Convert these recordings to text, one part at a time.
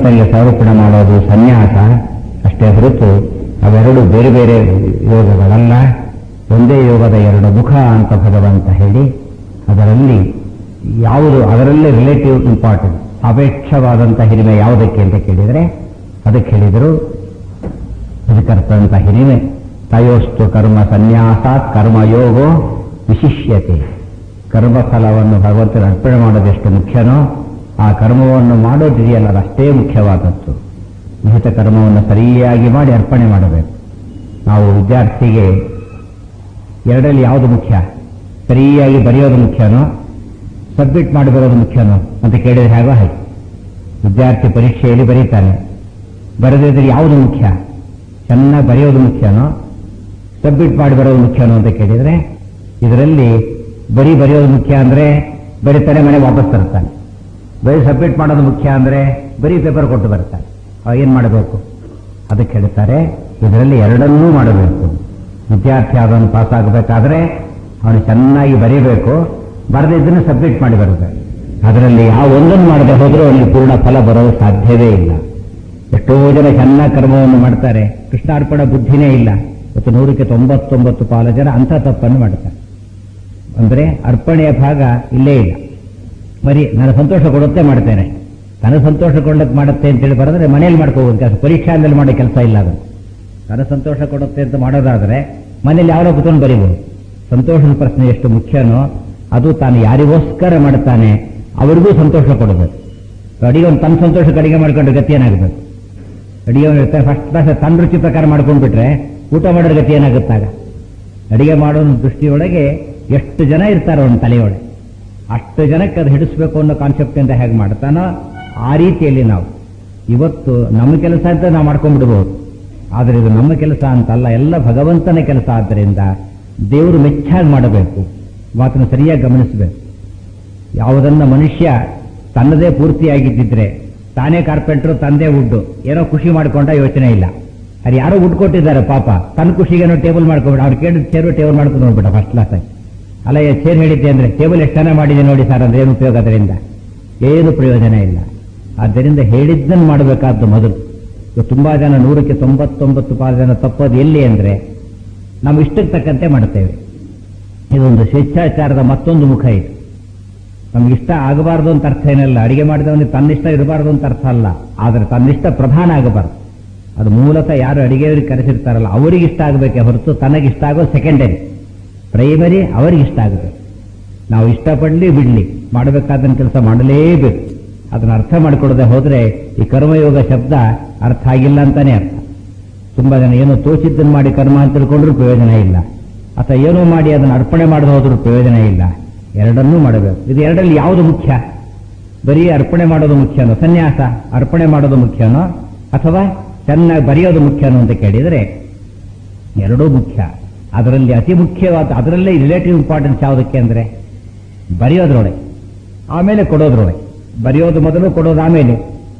ಭಗವಂತನಿಗೆ ಸಮರ್ಪಣೆ ಮಾಡೋದು ಸನ್ಯಾಸ ಅಷ್ಟೇ ಹೊರತು ಅವೆರಡು ಬೇರೆ ಬೇರೆ ಯೋಗಗಳಲ್ಲ ಒಂದೇ ಯೋಗದ ಎರಡು ಮುಖ ಅಂತ ಭಗವಂತ ಹೇಳಿ ಅದರಲ್ಲಿ ಯಾವುದು ಅದರಲ್ಲೇ ರಿಲೇಟಿವ್ ಇಂಪಾರ್ಟೆಂಟ್ ಅಪೇಕ್ಷವಾದಂಥ ಹಿರಿಮೆ ಯಾವುದಕ್ಕೆ ಅಂತ ಕೇಳಿದರೆ ಅದಕ್ಕೆ ಹೇಳಿದರು ಅದಕ್ಕರ್ಥಂತ ಹಿರಿಮೆ ತಯೋಸ್ತು ಕರ್ಮ ಸನ್ಯಾಸಾತ್ ಕರ್ಮಯೋಗೋ ವಿಶಿಷ್ಯತೆ ಕರ್ಮಫಲವನ್ನು ಭಗವಂತನ ಅರ್ಪಣೆ ಮಾಡೋದೆಷ್ಟು ಮುಖ್ಯನೋ ಆ ಕರ್ಮವನ್ನು ಮಾಡೋದಿದೆಯಲ್ಲ ಅದಷ್ಟೇ ಮುಖ್ಯವಾದದ್ದು ನಿಹಿತ ಕರ್ಮವನ್ನು ಸರಿಯಾಗಿ ಮಾಡಿ ಅರ್ಪಣೆ ಮಾಡಬೇಕು ನಾವು ವಿದ್ಯಾರ್ಥಿಗೆ ಎರಡರಲ್ಲಿ ಯಾವುದು ಮುಖ್ಯ ಸರಿಯಾಗಿ ಬರೆಯೋದು ಮುಖ್ಯನೋ ಸಬ್ಮಿಟ್ ಮಾಡಿ ಬರೋದು ಮುಖ್ಯನೋ ಅಂತ ಕೇಳಿದ್ರೆ ಹೇಗೋ ಹಾಗೆ ವಿದ್ಯಾರ್ಥಿ ಪರೀಕ್ಷೆಯಲ್ಲಿ ಬರೀತಾನೆ ಬರೆದಿದ್ರೆ ಯಾವುದು ಮುಖ್ಯ ಚೆನ್ನಾಗಿ ಬರೆಯೋದು ಮುಖ್ಯನೋ ಸಬ್ಮಿಟ್ ಮಾಡಿ ಬರೋದು ಮುಖ್ಯನೋ ಅಂತ ಕೇಳಿದರೆ ಇದರಲ್ಲಿ ಬರೀ ಬರೆಯೋದು ಮುಖ್ಯ ಅಂದರೆ ಬರೀತಾನೆ ಮನೆ ವಾಪಸ್ ತರ್ತಾನೆ ಬರೀ ಸಬ್ಮಿಟ್ ಮಾಡೋದು ಮುಖ್ಯ ಅಂದರೆ ಬರೀ ಪೇಪರ್ ಕೊಟ್ಟು ಬರ್ತಾನೆ ಏನು ಮಾಡಬೇಕು ಅದಕ್ಕೆ ಹೇಳ್ತಾರೆ ಇದರಲ್ಲಿ ಎರಡನ್ನೂ ಮಾಡಬೇಕು ವಿದ್ಯಾರ್ಥಿ ಅದನ್ನು ಪಾಸ್ ಆಗಬೇಕಾದ್ರೆ ಅವನು ಚೆನ್ನಾಗಿ ಬರೀಬೇಕು ಬರೆದಿದ್ದನ್ನು ಸಬ್ಮಿಟ್ ಮಾಡಿ ಬರಬೇಕು ಅದರಲ್ಲಿ ಯಾವ ಒಂದನ್ನು ಮಾಡದೆ ಹೋದರೂ ಅವನಿಗೆ ಪೂರ್ಣ ಫಲ ಬರೋದು ಸಾಧ್ಯವೇ ಇಲ್ಲ ಎಷ್ಟೋ ಜನ ಚೆನ್ನಾಗಿ ಕರ್ಮವನ್ನು ಮಾಡ್ತಾರೆ ಕೃಷ್ಣಾರ್ಪಣ ಬುದ್ಧಿನೇ ಇಲ್ಲ ಮತ್ತು ನೂರಕ್ಕೆ ತೊಂಬತ್ತೊಂಬತ್ತು ಪಾಲು ಜನ ಅಂಥ ತಪ್ಪನ್ನು ಮಾಡ್ತಾರೆ ಅಂದರೆ ಅರ್ಪಣೆಯ ಭಾಗ ಇಲ್ಲೇ ಇಲ್ಲ ಬರೀ ನಾನು ಸಂತೋಷ ಕೊಡುತ್ತೆ ಮಾಡ್ತೇನೆ ತನ್ನ ಸಂತೋಷ ಕೊಂಡಕ್ಕೆ ಮಾಡುತ್ತೆ ಅಂತೇಳಿ ಬರೆದ್ರೆ ಮನೇಲಿ ಮಾಡ್ಕೋಬೋದು ಕೆಲಸ ಪರೀಕ್ಷಾದಲ್ಲಿ ಮಾಡೋ ಕೆಲಸ ಇಲ್ಲ ಅದು ತನ್ನ ಸಂತೋಷ ಕೊಡುತ್ತೆ ಅಂತ ಮಾಡೋದಾದ್ರೆ ಮನೇಲಿ ಯಾವಾಗ ಕೂತ್ಕೊಂಡು ಬರೀಬೋದು ಸಂತೋಷದ ಪ್ರಶ್ನೆ ಎಷ್ಟು ಮುಖ್ಯನೋ ಅದು ತಾನು ಯಾರಿಗೋಸ್ಕರ ಮಾಡ್ತಾನೆ ಅವರಿಗೂ ಸಂತೋಷ ಕೊಡಬೇಕು ಅಡಿಗೆ ಒಂದು ತನ್ನ ಸಂತೋಷಕ್ಕೆ ಅಡಿಗೆ ಮಾಡ್ಕೊಂಡ್ರೆ ಗತಿ ಏನಾಗಬೇಕು ಅಡಿಗೆ ಇರ್ತಾರೆ ಫಸ್ಟ್ ಕ್ಲಾಸ್ ತನ್ನ ರುಚಿ ಪ್ರಕಾರ ಮಾಡ್ಕೊಂಡ್ಬಿಟ್ರೆ ಊಟ ಮಾಡೋದ್ರ ಗತಿ ಏನಾಗುತ್ತಾಗ ಅಡಿಗೆ ಮಾಡೋ ದೃಷ್ಟಿಯೊಳಗೆ ಎಷ್ಟು ಜನ ಇರ್ತಾರೋ ಅವನ ತಲೆಯೊಳಗೆ ಅಷ್ಟು ಜನಕ್ಕೆ ಅದು ಹಿಡಿಸ್ಬೇಕು ಅನ್ನೋ ಕಾನ್ಸೆಪ್ಟ್ ಅಂತ ಹೇಗೆ ಮಾಡ್ತಾನೋ ಆ ರೀತಿಯಲ್ಲಿ ನಾವು ಇವತ್ತು ನಮ್ಮ ಕೆಲಸ ಅಂತ ನಾವು ಮಾಡ್ಕೊಂಡ್ಬಿಡ್ಬೋದು ಆದರೆ ಇದು ನಮ್ಮ ಕೆಲಸ ಅಂತಲ್ಲ ಎಲ್ಲ ಭಗವಂತನ ಕೆಲಸ ಆದ್ದರಿಂದ ದೇವರು ಮೆಚ್ಚಾಗಿ ಮಾಡಬೇಕು ಮಾತನ್ನು ಸರಿಯಾಗಿ ಗಮನಿಸಬೇಕು ಯಾವುದನ್ನ ಮನುಷ್ಯ ತನ್ನದೇ ಪೂರ್ತಿಯಾಗಿದ್ದಿದ್ರೆ ತಾನೇ ಕಾರ್ಪೆಂಟ್ರು ತಂದೆ ವುಡ್ಡು ಏನೋ ಖುಷಿ ಮಾಡ್ಕೊಂಡ ಯೋಚನೆ ಇಲ್ಲ ಅದು ಯಾರೋ ವುಡ್ ಕೊಟ್ಟಿದ್ದಾರೆ ಪಾಪ ತನ್ನ ಖುಷಿಗೇನೋ ಟೇಬಲ್ ಮಾಡ್ಕೊಬಿಡ ಅವ್ರು ಕೇಳಿದ ಚೇರು ಟೇಬಲ್ ಮಾಡ್ಕೊಂಡು ನೋಡ್ಬಿಟ್ಟ ಫಸ್ಟ್ ಕ್ಲಾಸ್ ಆಗಿ ಅಲ್ಲ ಏ ಚೇರ್ ಹೇಳಿದ್ದೆ ಅಂದ್ರೆ ಟೇಬಲ್ ಎಷ್ಟು ಚೆನ್ನಾಗಿ ಮಾಡಿದೆ ನೋಡಿ ಸರ್ ಅಂದ್ರೆ ಏನು ಉಪಯೋಗ ಅದರಿಂದ ಏನು ಪ್ರಯೋಜನ ಇಲ್ಲ ಆದ್ದರಿಂದ ಹೇಳಿದ್ದನ್ನು ಮಾಡಬೇಕಾದ್ದು ಮೊದಲು ಇವತ್ತು ತುಂಬಾ ಜನ ನೂರಕ್ಕೆ ತೊಂಬತ್ತೊಂಬತ್ತು ಪಾಲು ಜನ ತಪ್ಪೋದು ಎಲ್ಲಿ ಅಂದ್ರೆ ನಾವು ಇಷ್ಟಕ್ಕೆ ತಕ್ಕಂತೆ ಮಾಡ್ತೇವೆ ಇದೊಂದು ಸ್ವೇಚ್ಛಾಚಾರದ ಮತ್ತೊಂದು ಮುಖ ಇದು ನಮ್ಗೆ ಇಷ್ಟ ಆಗಬಾರ್ದು ಅಂತ ಅರ್ಥ ಏನಲ್ಲ ಅಡಿಗೆ ಮಾಡಿದವನಿಗೆ ತನ್ನಿಷ್ಟ ಇರಬಾರ್ದು ಅಂತ ಅರ್ಥ ಅಲ್ಲ ಆದರೆ ತನ್ನಿಷ್ಟ ಪ್ರಧಾನ ಆಗಬಾರ್ದು ಅದು ಮೂಲತಃ ಯಾರು ಅಡಿಗೆಯವರಿಗೆ ಕರೆಸಿರ್ತಾರಲ್ಲ ಅವರಿಗೆ ಇಷ್ಟ ಆಗಬೇಕೆ ಹೊರತು ತನಗಿಷ್ಟ ಆಗೋದು ಸೆಕೆಂಡರಿ ಪ್ರೈಮರಿ ಅವರಿಗೆ ಇಷ್ಟ ಆಗಬೇಕು ನಾವು ಇಷ್ಟಪಡಲಿ ಬಿಡಲಿ ಮಾಡಬೇಕಾದ ಕೆಲಸ ಮಾಡಲೇಬೇಕು ಅದನ್ನ ಅರ್ಥ ಮಾಡಿಕೊಡದೆ ಹೋದ್ರೆ ಈ ಕರ್ಮಯೋಗ ಶಬ್ದ ಅರ್ಥ ಆಗಿಲ್ಲ ಅಂತಾನೆ ಅರ್ಥ ತುಂಬಾ ಜನ ಏನೋ ತೋಚಿದ್ದನ್ನು ಮಾಡಿ ಕರ್ಮ ಅಂತ ತಿಳ್ಕೊಂಡ್ರೂ ಪ್ರಯೋಜನ ಇಲ್ಲ ಅಥವಾ ಏನೋ ಮಾಡಿ ಅದನ್ನು ಅರ್ಪಣೆ ಮಾಡದೆ ಹೋದ್ರೂ ಪ್ರಯೋಜನ ಇಲ್ಲ ಎರಡನ್ನೂ ಮಾಡಬೇಕು ಇದು ಎರಡರಲ್ಲಿ ಯಾವುದು ಮುಖ್ಯ ಬರೀ ಅರ್ಪಣೆ ಮಾಡೋದು ಮುಖ್ಯನೋ ಸನ್ಯಾಸ ಅರ್ಪಣೆ ಮಾಡೋದು ಮುಖ್ಯನೋ ಅಥವಾ ಚೆನ್ನಾಗಿ ಬರೆಯೋದು ಮುಖ್ಯನೋ ಅಂತ ಕೇಳಿದರೆ ಎರಡೂ ಮುಖ್ಯ ಅದರಲ್ಲಿ ಅತಿ ಮುಖ್ಯವಾದ ಅದರಲ್ಲೇ ರಿಲೇಟಿವ್ ಇಂಪಾರ್ಟೆನ್ಸ್ ಯಾವುದಕ್ಕೆ ಅಂದರೆ ಬರೆಯೋದ್ರೊಳಗೆ ಆಮೇಲೆ ಕೊಡೋದ್ರೊಳಗೆ ಬರೆಯೋದು ಮೊದಲು ಕೊಡೋದು ಆಮೇಲೆ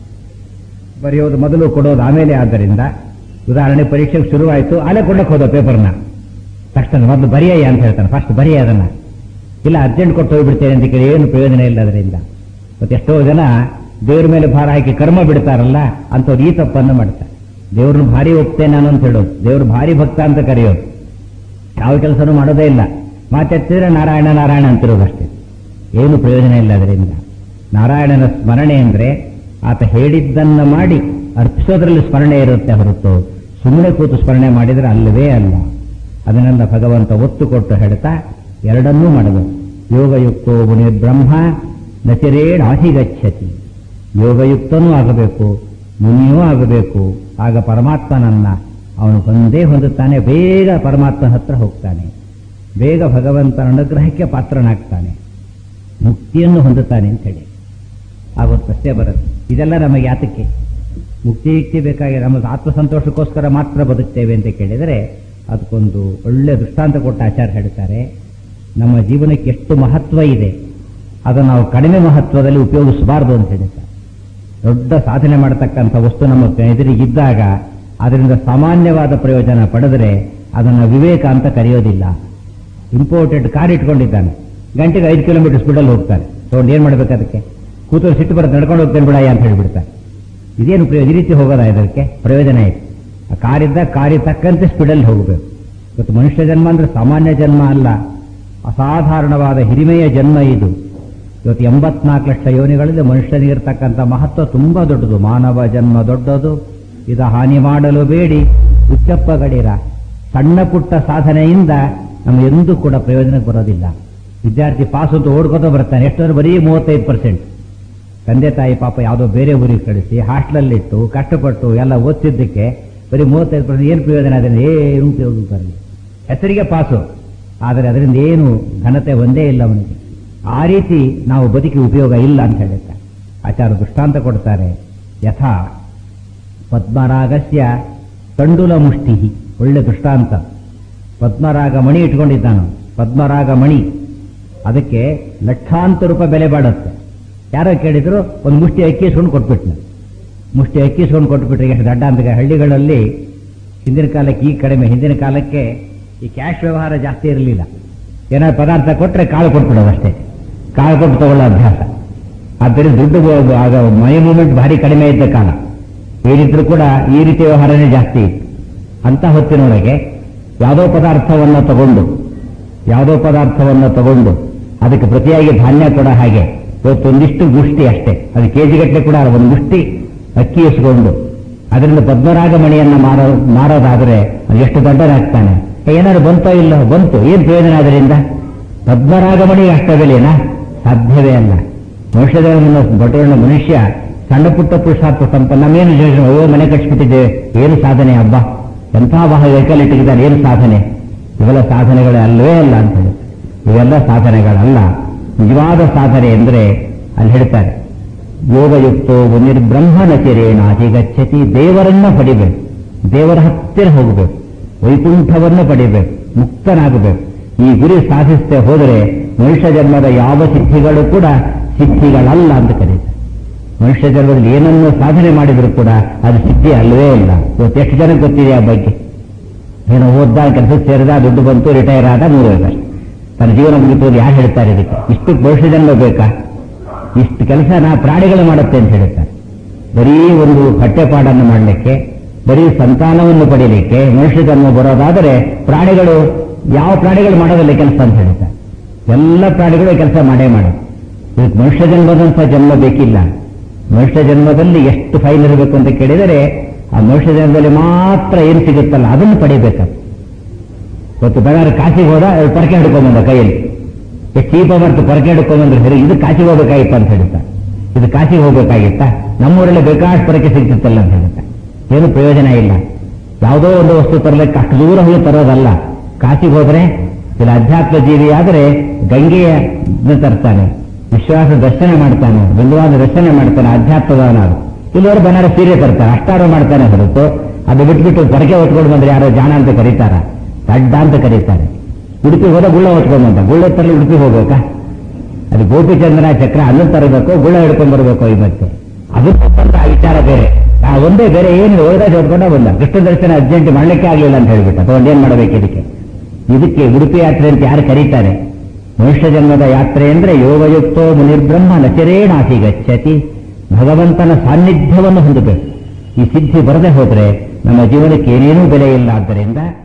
ಬರೆಯೋದು ಮೊದಲು ಕೊಡೋದು ಆಮೇಲೆ ಆದ್ದರಿಂದ ಉದಾಹರಣೆ ಪರೀಕ್ಷೆಗೆ ಶುರುವಾಯಿತು ಅಲ್ಲೇ ಕೊಡಕ್ಕೆ ಹೋದ ಪೇಪರ್ನ ತಕ್ಷಣ ಮೊದಲು ಬರೆಯ ಅಂತ ಹೇಳ್ತಾನೆ ಫಸ್ಟ್ ಬರೆಯ ಅದನ್ನ ಇಲ್ಲ ಅರ್ಜೆಂಟ್ ಕೊಟ್ಟು ಹೋಗ್ಬಿಡ್ತೇನೆ ಅಂತ ಕೇಳಿ ಏನು ಪ್ರಯೋಜನ ಇಲ್ಲ ಅದರಿಂದ ಮತ್ತೆ ಎಷ್ಟೋ ಜನ ದೇವ್ರ ಮೇಲೆ ಭಾರ ಹಾಕಿ ಕರ್ಮ ಬಿಡ್ತಾರಲ್ಲ ಅಂಥವ್ರು ಈ ತಪ್ಪನ್ನು ಮಾಡ್ತಾರೆ ದೇವ್ರನ್ನ ಭಾರಿ ಒಪ್ತೇನೆ ನಾನು ಅಂತ ಹೇಳೋದು ದೇವ್ರು ಭಾರಿ ಭಕ್ತ ಅಂತ ಕರೆಯೋದು ಯಾವ ಕೆಲಸನೂ ಮಾಡೋದೇ ಇಲ್ಲ ಮಾತೆತ್ತಿದ್ರೆ ನಾರಾಯಣ ನಾರಾಯಣ ಅಂತಿರೋದಷ್ಟೇ ಏನು ಪ್ರಯೋಜನ ಇಲ್ಲ ಅದರಿಂದ ನಾರಾಯಣನ ಸ್ಮರಣೆ ಅಂದ್ರೆ ಆತ ಹೇಳಿದ್ದನ್ನ ಮಾಡಿ ಅರ್ಪಿಸೋದ್ರಲ್ಲಿ ಸ್ಮರಣೆ ಇರುತ್ತೆ ಹೊರತು ಸುಮ್ಮನೆ ಕೂತು ಸ್ಮರಣೆ ಮಾಡಿದರೆ ಅಲ್ಲವೇ ಅಲ್ಲ ಅದನ್ನೆಲ್ಲ ಭಗವಂತ ಒತ್ತು ಕೊಟ್ಟು ಹೇಳ್ತಾ ಎರಡನ್ನೂ ಮಾಡಬೇಕು ಯೋಗಯುಕ್ತೋ ಮುನಿ ಬ್ರಹ್ಮ ನಚಿರೇಡ್ ಆಹಿಗಚ್ಚತಿ ಯೋಗಯುಕ್ತನೂ ಆಗಬೇಕು ಮುನಿಯೂ ಆಗಬೇಕು ಆಗ ಪರಮಾತ್ಮನನ್ನ ಅವನು ಒಂದೇ ಹೊಂದುತ್ತಾನೆ ಬೇಗ ಪರಮಾತ್ಮನ ಹತ್ರ ಹೋಗ್ತಾನೆ ಬೇಗ ಭಗವಂತನ ಅನುಗ್ರಹಕ್ಕೆ ಪಾತ್ರನಾಗ್ತಾನೆ ಮುಕ್ತಿಯನ್ನು ಹೊಂದುತ್ತಾನೆ ಅಂತ ಹೇಳಿ ಆವತ್ತು ಪ್ರಶ್ನೆ ಬರುತ್ತೆ ಇದೆಲ್ಲ ನಮಗೆ ಯಾತಕ್ಕೆ ಮುಕ್ತಿ ಯುಕ್ತಿ ಬೇಕಾಗಿ ನಮಗೆ ಆತ್ಮಸಂತೋಷಕ್ಕೋಸ್ಕರ ಮಾತ್ರ ಬದುಕ್ತೇವೆ ಅಂತ ಕೇಳಿದರೆ ಅದಕ್ಕೊಂದು ಒಳ್ಳೆ ದೃಷ್ಟಾಂತ ಕೊಟ್ಟ ಆಚಾರ ಹೇಳ್ತಾರೆ ನಮ್ಮ ಜೀವನಕ್ಕೆ ಎಷ್ಟು ಮಹತ್ವ ಇದೆ ಅದನ್ನು ನಾವು ಕಡಿಮೆ ಮಹತ್ವದಲ್ಲಿ ಉಪಯೋಗಿಸಬಾರದು ಅಂತ ಹೇಳ್ತಾರೆ ದೊಡ್ಡ ಸಾಧನೆ ಮಾಡತಕ್ಕಂಥ ವಸ್ತು ನಮ್ಮ ಎದುರಿಗಿದ್ದಾಗ ಅದರಿಂದ ಸಾಮಾನ್ಯವಾದ ಪ್ರಯೋಜನ ಪಡೆದರೆ ಅದನ್ನು ವಿವೇಕ ಅಂತ ಕರೆಯೋದಿಲ್ಲ ಇಂಪೋರ್ಟೆಡ್ ಕಾರ್ ಇಟ್ಕೊಂಡಿದ್ದಾನೆ ಗಂಟೆಗೆ ಐದು ಕಿಲೋಮೀಟರ್ ಸ್ಪೀಡಲ್ಲಿ ಹೋಗ್ತಾನೆ ತಗೊಂಡು ಏನು ಮಾಡ್ಬೇಕು ಅದಕ್ಕೆ ಕೂತರು ಸಿಟ್ಟು ಬರುತ್ತೆ ನಡ್ಕೊಂಡು ಹೋಗ್ತೇನೆ ಬಿಡಯ್ಯ ಅಂತ ಹೇಳಿಬಿಡ್ತಾರೆ ಇದೇನು ಪ್ರಯೋಜನ ಈ ರೀತಿ ಹೋಗೋದಾ ಇದಕ್ಕೆ ಪ್ರಯೋಜನ ಇದೆ ಆ ಕಾರಿದ್ದ ಕಾರಿ ತಕ್ಕಂತೆ ಸ್ಪೀಡಲ್ಲಿ ಹೋಗಬೇಕು ಇವತ್ತು ಮನುಷ್ಯ ಜನ್ಮ ಅಂದ್ರೆ ಸಾಮಾನ್ಯ ಜನ್ಮ ಅಲ್ಲ ಅಸಾಧಾರಣವಾದ ಹಿರಿಮೆಯ ಜನ್ಮ ಇದು ಇವತ್ತು ಎಂಬತ್ನಾಲ್ಕು ಲಕ್ಷ ಯೋನಿಗಳಲ್ಲಿ ಮನುಷ್ಯನಿಗಿರ್ತಕ್ಕಂಥ ಮಹತ್ವ ತುಂಬಾ ದೊಡ್ಡದು ಮಾನವ ಜನ್ಮ ದೊಡ್ಡದು ಇದ ಹಾನಿ ಮಾಡಲು ಬೇಡಿ ಉಚ್ಚಪ್ಪ ಗಡಿರ ಸಣ್ಣ ಪುಟ್ಟ ಸಾಧನೆಯಿಂದ ನಮ್ಗೆ ಎಂದೂ ಕೂಡ ಪ್ರಯೋಜನಕ್ಕೆ ಬರೋದಿಲ್ಲ ವಿದ್ಯಾರ್ಥಿ ಪಾಸ್ ಅಂತ ಓಡ್ಕೋತ ಬರ್ತಾನೆ ಎಷ್ಟಂದ್ರೆ ಬರೀ ಮೂವತ್ತೈದು ಪರ್ಸೆಂಟ್ ತಂದೆ ತಾಯಿ ಪಾಪ ಯಾವುದೋ ಬೇರೆ ಊರಿಗೆ ಕಳಿಸಿ ಹಾಸ್ಟೆಲಲ್ಲಿಟ್ಟು ಕಷ್ಟಪಟ್ಟು ಎಲ್ಲ ಓದ್ತಿದ್ದಕ್ಕೆ ಬರೀ ಮೂವತ್ತೈದು ಪರ್ಸೆಂಟ್ ಏನು ಪ್ರಯೋಜನ ಅದರಿಂದ ಏನು ಉಪಯೋಗ ಬರಲಿ ಹೆಸರಿಗೆ ಪಾಸು ಆದರೆ ಅದರಿಂದ ಏನು ಘನತೆ ಒಂದೇ ಇಲ್ಲ ಅವನಿಗೆ ಆ ರೀತಿ ನಾವು ಬದುಕಿ ಉಪಯೋಗ ಇಲ್ಲ ಅಂತ ಹೇಳುತ್ತಾರೆ ಆಚಾರ ದೃಷ್ಟಾಂತ ಕೊಡ್ತಾರೆ ಯಥಾ ಪದ್ಮರಾಗಸ್ಯ ತಂಡುಲ ಮುಷ್ಟಿ ಒಳ್ಳೆ ದೃಷ್ಟಾಂತ ಪದ್ಮರಾಗ ಮಣಿ ಇಟ್ಕೊಂಡಿದ್ದಾನು ಪದ್ಮರಾಗ ಮಣಿ ಅದಕ್ಕೆ ಲಕ್ಷಾಂತರ ರೂಪಾಯಿ ಬೆಲೆ ಬಾಡುತ್ತೆ ಯಾರೋ ಕೇಳಿದ್ರು ಒಂದು ಮುಷ್ಟಿ ಅಕ್ಕಿ ಇಸ್ಕೊಂಡು ಕೊಟ್ಬಿಟ್ನು ಮುಷ್ಟಿ ಅಕ್ಕಿ ಇಸ್ಕೊಂಡು ಕೊಟ್ಬಿಟ್ರೆ ಎಷ್ಟು ದಡ್ಡ ಅಂತ ಹಳ್ಳಿಗಳಲ್ಲಿ ಹಿಂದಿನ ಕಾಲಕ್ಕೆ ಈ ಕಡಿಮೆ ಹಿಂದಿನ ಕಾಲಕ್ಕೆ ಈ ಕ್ಯಾಶ್ ವ್ಯವಹಾರ ಜಾಸ್ತಿ ಇರಲಿಲ್ಲ ಏನಾದ್ರು ಪದಾರ್ಥ ಕೊಟ್ಟರೆ ಕಾಳು ಕೊಟ್ಬಿಡೋದು ಅಷ್ಟೇ ಕಾಳು ಕೊಟ್ಟು ತಗೊಳ್ಳೋ ಅಭ್ಯಾಸ ಆದ್ದರಿಂದ ದುಡ್ಡು ಬೋ- ಆಗ ಮನಿ ಮೂಮೆಂಟ್ ಭಾರಿ ಕಡಿಮೆ ಇದ್ದ ಕಾಲ ಏನಿದ್ರು ಕೂಡ ಈ ರೀತಿ ವ್ಯವಹಾರನೇ ಜಾಸ್ತಿ ಇತ್ತು ಅಂತ ಹೊತ್ತಿನೊಳಗೆ ಯಾವುದೋ ಪದಾರ್ಥವನ್ನು ತಗೊಂಡು ಯಾವುದೋ ಪದಾರ್ಥವನ್ನು ತಗೊಂಡು ಅದಕ್ಕೆ ಪ್ರತಿಯಾಗಿ ಧಾನ್ಯ ಕೂಡ ಹಾಗೆ ಇವತ್ತು ಒಂದಿಷ್ಟು ಗುಷ್ಟಿ ಅಷ್ಟೇ ಅದು ಕೆಜಿ ಗಟ್ಟಲೆ ಕೂಡ ಒಂದು ಗುಷ್ಟಿ ಅಕ್ಕಿ ಇಸ್ಕೊಂಡು ಅದರಿಂದ ಪದ್ಮರಾಗ ಮಣಿಯನ್ನ ಮಾರೋ ಮಾರೋದಾದ್ರೆ ಅದು ಎಷ್ಟು ದೊಡ್ಡದಾಗ್ತಾನೆ ಏನಾದ್ರು ಬಂತೋ ಇಲ್ಲ ಬಂತು ಏನ್ ಪ್ರಯೋಜನ ಅದರಿಂದ ಪದ್ಮರಾಗ ಮಣಿ ಅಷ್ಟ ಬೆಲೆನಾ ಸಾಧ್ಯವೇ ಅಲ್ಲ ಮನುಷ್ಯದ ದೊಡ್ಡ ಮನುಷ್ಯ ಸಣ್ಣ ಪುಟ್ಟ ಪುರುಷಾರ್ಥ ಸಂಪನ್ನ ನಮ್ಮೇನು ಯೋಚನೆ ಅಯ್ಯೋ ಮನೆ ಕಟ್ಸ್ಬಿಟ್ಟಿದ್ದೇವೆ ಏನು ಸಾಧನೆ ಹಬ್ಬ ಎಂಥ ಬಹ ವೆಹಿಕಲ್ ಇಟ್ಟಿದ್ದಾರೆ ಏನು ಸಾಧನೆ ಇವೆಲ್ಲ ಸಾಧನೆಗಳೇ ಅಲ್ಲವೇ ಅಲ್ಲ ಅಂತ ಹೇಳಿ ಇವೆಲ್ಲ ಸಾಧನೆಗಳಲ್ಲ ನಿಜವಾದ ಸಾಧನೆ ಎಂದ್ರೆ ಅಲ್ಲಿ ಹೇಳ್ತಾರೆ ಯೋಗಯುಕ್ತೋ ನಿರ್ಬ್ರಹ್ಮನಚಿರೇಣಾತಿ ಗಚ್ಚತಿ ದೇವರನ್ನ ಪಡಿಬೇಕು ದೇವರ ಹತ್ತಿರ ಹೋಗಬೇಕು ವೈಕುಂಠವನ್ನು ಪಡಿಬೇಕು ಮುಕ್ತನಾಗಬೇಕು ಈ ಗುರಿ ಸಾಧಿಸದೆ ಹೋದರೆ ಮನುಷ್ಯ ಜನ್ಮದ ಯಾವ ಸಿದ್ಧಿಗಳು ಕೂಡ ಸಿದ್ಧಿಗಳಲ್ಲ ಅಂತ ಕರೀತಾರೆ ಮನುಷ್ಯ ಜನ್ಮದಲ್ಲಿ ಏನನ್ನು ಸಾಧನೆ ಮಾಡಿದ್ರು ಕೂಡ ಅದು ಸಿದ್ಧಿ ಅಲ್ಲವೇ ಇಲ್ಲ ಇವತ್ತು ಎಷ್ಟು ಜನಕ್ಕೆ ಗೊತ್ತಿದೆ ಆ ಬಗ್ಗೆ ಏನೋ ಓದ್ದ ಕೆಲಸಕ್ಕೆ ಸೇರಿದ ದುಡ್ಡು ಬಂತು ರಿಟೈರ್ ಆದ ಮೂರು ವರ್ಷ ತನ್ನ ಜೀವನ ಮುಗಿತು ಅಂತ ಯಾರು ಹೇಳ್ತಾರೆ ಇದಕ್ಕೆ ಇಷ್ಟು ಭವಿಷ್ಯ ಜನ್ಮ ಬೇಕಾ ಇಷ್ಟು ಕೆಲಸ ನಾ ಪ್ರಾಣಿಗಳು ಮಾಡುತ್ತೆ ಅಂತ ಹೇಳ್ತಾರೆ ಬರೀ ಒಂದು ಹೊಟ್ಟೆಪಾಡನ್ನು ಮಾಡಲಿಕ್ಕೆ ಬರೀ ಸಂತಾನವನ್ನು ಪಡೀಲಿಕ್ಕೆ ಮನುಷ್ಯ ಜನ್ಮ ಬರೋದಾದರೆ ಪ್ರಾಣಿಗಳು ಯಾವ ಪ್ರಾಣಿಗಳು ಮಾಡೋದಿಲ್ಲ ಕೆಲಸ ಅಂತ ಹೇಳ್ತಾರೆ ಎಲ್ಲ ಪ್ರಾಣಿಗಳು ಕೆಲಸ ಮಾಡೇ ಮಾಡೋದು ಇದಕ್ಕೆ ಮನುಷ್ಯ ಜನ್ಮದಂಥ ಜನ್ಮ ಬೇಕಿಲ್ಲ ಮನುಷ್ಯ ಜನ್ಮದಲ್ಲಿ ಎಷ್ಟು ಫೈಲ್ ಇರಬೇಕು ಅಂತ ಕೇಳಿದರೆ ಆ ಮನುಷ್ಯ ಜನ್ಮದಲ್ಲಿ ಮಾತ್ರ ಏನು ಸಿಗುತ್ತಲ್ಲ ಅದನ್ನು ಪಡಿಬೇಕು ಇವತ್ತು ಬೆಳಗಾರ ಕಾಸಿಗೆ ಹೋದ ಅವ್ರು ಪರಕೆ ಹಿಡ್ಕೊಂಬಂದ ಕೈಯಲ್ಲಿ ಎಷ್ಟು ಚೀಪ ಮಾಡ್ತು ಪರಕೆ ಹಿಡ್ಕೊಂಬಂದ್ರೆ ಸರಿ ಇದು ಕಾಸಿಗೆ ಹೋಗ್ಬೇಕಾಗಿತ್ತ ಅಂತ ಹೇಳ್ತಾ ಇದು ಕಾಸಿಗೆ ಹೋಗ್ಬೇಕಾಗಿತ್ತ ನಮ್ಮೂರಲ್ಲಿ ಬೇಕಾಷ್ಟು ಪರಕೆ ಸಿಗ್ತಿತ್ತಲ್ಲ ಅಂತ ಹೇಳ್ತಾ ಏನು ಪ್ರಯೋಜನ ಇಲ್ಲ ಯಾವುದೋ ಒಂದು ವಸ್ತು ತರಲಿಕ್ಕೆ ಅಷ್ಟು ದೂರ ಹೋಗಿ ತರೋದಲ್ಲ ಕಾಸಿಗೆ ಹೋದ್ರೆ ಇಲ್ಲ ಅಧ್ಯಾತ್ಮ ಜೀವಿ ಆದರೆ ಗಂಗೆಯ ಇದನ್ನ ತರ್ತಾನೆ ವಿಶ್ವಾಸ ದರ್ಶನ ಮಾಡ್ತಾನೆ ಬಿಂದುವಾದ ದರ್ಶನ ಮಾಡ್ತಾನೆ ಅಧ್ಯಾತ್ಮದವನಾದ್ರು ಇಲ್ಲವರು ಬನಾರ ಸೀರೆ ತರ್ತಾನೆ ಅಷ್ಟಾರು ಮಾಡ್ತಾನೆ ಹೊರತು ಅದು ಬಿಟ್ಬಿಟ್ಟು ಪರಕೆ ಹೊತ್ಕೊಂಡು ಬಂದ್ರೆ ಯಾರೋ ಜಾಣ ಅಂತ ಕರೀತಾರ ಅಡ್ಡ ಅಂತ ಕರೀತಾರೆ ಉಡುಪಿ ಹೋದ ಗುಳ್ಳ ಹೊತ್ಕೊಂಡು ಬಂದ ಗುಳ್ಳ ತರಲಿ ಉಡುಪಿ ಹೋಗ್ಬೇಕಾ ಅದು ಗೋಪಿಚಂದ್ರನ ಚಕ್ರ ಅಲ್ಲೂ ತರಬೇಕು ಗುಳ್ಳ ಹಿಡ್ಕೊಂಡ್ ಬರಬೇಕು ಈ ಮತ್ತೆ ಅದು ಬಂದ ಆ ವಿಚಾರ ಬೇರೆ ಆ ಒಂದೇ ಬೇರೆ ಏನು ಹೋದಾಗ ಹೊತ್ಕೊಂಡ ಬಂದ ಕೃಷ್ಣ ದರ್ಶನ ಅರ್ಜೆಂಟ್ ಮಾಡ್ಲಿಕ್ಕೆ ಆಗ್ಲಿಲ್ಲ ಅಂತ ಹೇಳ್ಬಿಟ್ಟ ತಗೊಂಡು ಏನ್ ಮಾಡ್ಬೇಕು ಇದಕ್ಕೆ ಇದಕ್ಕೆ ಉಡುಪಿ ಯಾತ್ರೆ ಅಂತ ಯಾರು ಕರೀತಾರೆ ಮನುಷ್ಯ ಜನ್ಮದ ಯಾತ್ರೆ ಅಂದ್ರೆ ಯೋಗಯುಕ್ತೋ ಮುನಿರ್ಬ್ರಹ್ಮ ನಚರೇಣಾಸಿ ಗಚ್ಚತಿ ಭಗವಂತನ ಸಾನ್ನಿಧ್ಯವನ್ನು ಹೊಂದಬೇಕು ಈ ಸಿದ್ಧಿ ಬರದೆ ಹೋದ್ರೆ ನಮ್ಮ ಜೀವನಕ್ಕೆ ಏನೇನೂ ಬೆಲೆ ಇಲ್ಲ ಆದ್ದರಿಂದ